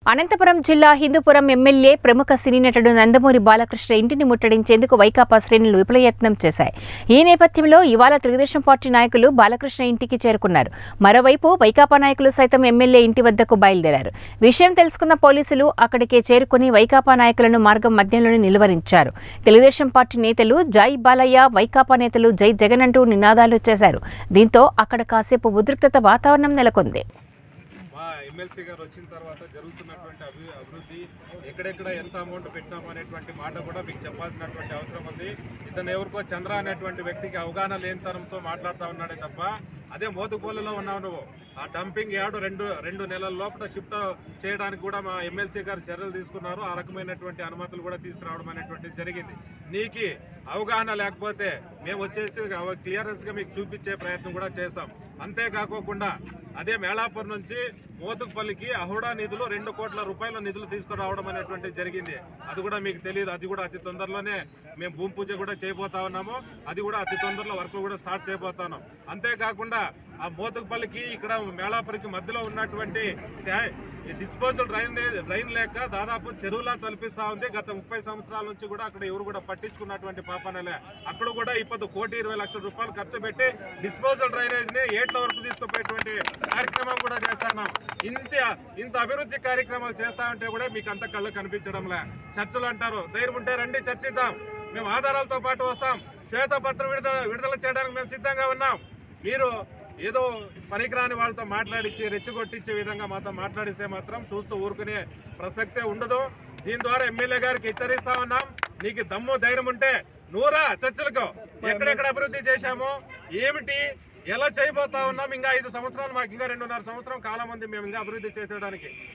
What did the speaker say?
అనంతపురం జిల్లా హిందూపురం ఎమ్మెల్యే ప్రముఖ సినీ నటుడు నందమూరి బాలకృష్ణ ఇంటిని ముట్టడించేందుకు వైకాపా శ్రేణులు విఫలయత్నం చేశాయి ఈ నేపథ్యంలో ఇవాళ తెలుగుదేశం పార్టీ నాయకులు బాలకృష్ణ ఇంటికి చేరుకున్నారు మరోవైపు వైకాపా నాయకులు సైతం ఎమ్మెల్యే ఇంటి వద్దకు బయలుదేరారు విషయం తెలుసుకున్న పోలీసులు అక్కడికే చేరుకుని వైకాపా నాయకులను మార్గం మధ్యంలోనే నిలువరించారు తెలుగుదేశం పార్టీ నేతలు జై బాలయ్య వైకాపా నేతలు జై జగన్ అంటూ నినాదాలు చేశారు దీంతో అక్కడ కాసేపు ఉద్రిక్తత వాతావరణం నెలకొంది మా ఎమ్మెల్సీ గారు వచ్చిన తర్వాత జరుగుతున్నటువంటి అభి అభివృద్ధి ఎక్కడెక్కడ ఎంత అమౌంట్ పెట్టాము అనేటువంటి మాట కూడా మీకు చెప్పాల్సినటువంటి అవసరం ఉంది ఇతను ఎవరికో చంద్ర అనేటువంటి వ్యక్తికి అవగాహన లేనితనంతో మాట్లాడుతూ ఉన్నాడే తప్ప అదే మోతుకోలలో ఉన్నావు నువ్వు ఆ డంపింగ్ యార్డు రెండు రెండు నెలల లోపల షిఫ్ట్ చేయడానికి కూడా మా ఎమ్మెల్సీ గారు చర్యలు తీసుకున్నారు ఆ రకమైనటువంటి అనుమతులు కూడా తీసుకురావడం అనేటువంటిది జరిగింది నీకి అవగాహన లేకపోతే మేము వచ్చేసి క్లియరెన్స్ గా మీకు చూపించే ప్రయత్నం కూడా చేస్తాం అంతేకాకోకుండా అదే మేళాపూర్ నుంచి మోతుకుపల్లికి అహుడా నిధులు రెండు కోట్ల రూపాయల నిధులు తీసుకురావడం అనేటువంటి జరిగింది అది కూడా మీకు తెలియదు అది కూడా అతి తొందరలోనే మేము భూమి పూజ కూడా చేయబోతా ఉన్నాము అది కూడా అతి తొందరలో వర్క్ కూడా స్టార్ట్ చేయబోతున్నాం అంతేకాకుండా ఆ మోతుకుపల్లికి ఇక్కడ మేళాపురికి మధ్యలో ఉన్నటువంటి శా- డిస్పోజల్ డ్రైన్ లే- డ్రైన్ లేక దాదాపు చెరువులా తలపిస్తా ఉంది గత ముప్పై సంవత్సరాల నుంచి కూడా అక్కడ ఎవరు కూడా పట్టించుకున్నటువంటి పాపనలే అక్కడ కూడా ఇప్పుడు కోటి ఇరవై లక్షల రూపాయలు ఖర్చు పెట్టి డిస్పోజల్ డ్రైనేజ్ ని ఏట్ల వరకు తీసుకుపోయేటువంటి కార్యక్రమం కూడా చేస్తున్నాం ఇంత ఇంత అభివృద్ధి కార్యక్రమాలు చేస్తా ఉంటే కూడా మీకు అంత కళ్ళు కనిపించడంలే చర్చలు అంటారు ధైర్యం ఉంటే రండి చర్చిద్దాం మేము ఆధారాలతో పాటు వస్తాం శ్వేతపత్రం విడుదల విడుదల చేయడానికి మేము సిద్ధంగా ఉన్నాం మీరు ఏదో పనికిరాని వాళ్ళతో మాట్లాడించి రెచ్చగొట్టించే విధంగా మాతో మాట్లాడిస్తే మాత్రం చూస్తూ ఊరుకునే ప్రసక్తే ఉండదు దీని ద్వారా ఎమ్మెల్యే గారికి హెచ్చరిస్తా ఉన్నాం నీకు దమ్ము ధైర్యం ఉంటే నూరా చర్చలకు ఎక్కడెక్కడ అభివృద్ధి చేశామో ఏమిటి ఎలా చేయబోతా ఉన్నాం ఇంకా ఐదు సంవత్సరాలు మాకు ఇంకా రెండున్నర సంవత్సరం కాలం ఉంది మేము ఇంకా అభివృద్ధి చేసేయడానికి